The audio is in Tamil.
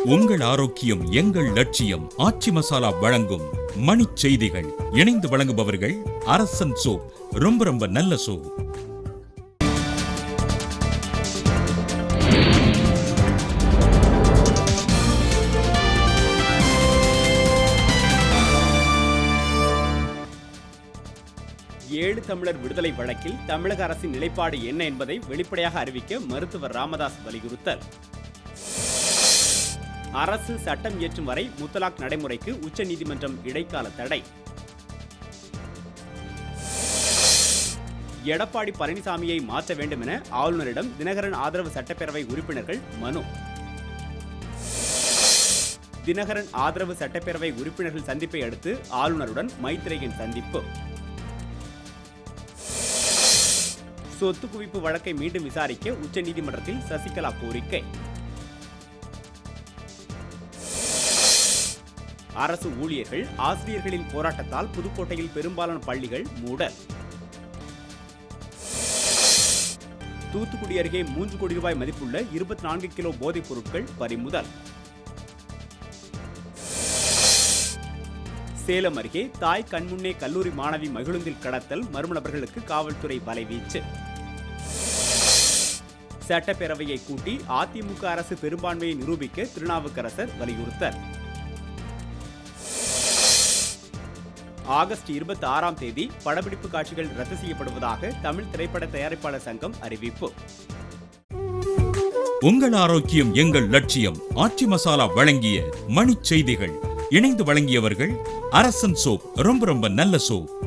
உங்கள் ஆரோக்கியம் எங்கள் லட்சியம் ஆச்சி மசாலா வழங்கும் மணிச் செய்திகள் இணைந்து வழங்குபவர்கள் அரசன் சோப் ரொம்ப ரொம்ப நல்ல சோப் ஏழு தமிழர் விடுதலை வழக்கில் தமிழக அரசின் நிலைப்பாடு என்ன என்பதை வெளிப்படையாக அறிவிக்க மருத்துவர் ராமதாஸ் வலியுறுத்தல் அரசு சட்டம் இயற்றும் வரை முத்தலாக் நடைமுறைக்கு உச்சநீதிமன்றம் இடைக்கால தடை எடப்பாடி பழனிசாமியை மாற்ற வேண்டும் என ஆளுநரிடம் தினகரன் ஆதரவு சட்டப்பேரவை உறுப்பினர்கள் மனு தினகரன் ஆதரவு சட்டப்பேரவை உறுப்பினர்கள் சந்திப்பை அடுத்து ஆளுநருடன் மைத்ரேயன் சந்திப்பு சொத்து குவிப்பு வழக்கை மீண்டும் விசாரிக்க உச்சநீதிமன்றத்தில் சசிகலா கோரிக்கை அரசு ஊழியர்கள் ஆசிரியர்களின் போராட்டத்தால் புதுக்கோட்டையில் பெரும்பாலான பள்ளிகள் மூடல் தூத்துக்குடி அருகே மூன்று கோடி ரூபாய் மதிப்புள்ள இருபத்தி நான்கு கிலோ போதைப் பொருட்கள் பறிமுதல் சேலம் அருகே தாய் கண்முன்னே கல்லூரி மாணவி மகிழுந்தில் கடத்தல் மர்ம நபர்களுக்கு காவல்துறை வலைவீச்சு சட்டப்பேரவையை கூட்டி அதிமுக அரசு பெரும்பான்மையை நிரூபிக்க திருநாவுக்கரசர் வலியுறுத்தல் ஆகஸ்ட் இருபத்தி ஆறாம் தேதி படப்பிடிப்பு காட்சிகள் ரத்து செய்யப்படுவதாக தமிழ் திரைப்பட தயாரிப்பாளர் சங்கம் அறிவிப்பு உங்கள் ஆரோக்கியம் எங்கள் லட்சியம் ஆச்சி மசாலா வழங்கிய மணிச் செய்திகள் இணைந்து வழங்கியவர்கள் அரசன் சோப் ரொம்ப ரொம்ப நல்ல சோப்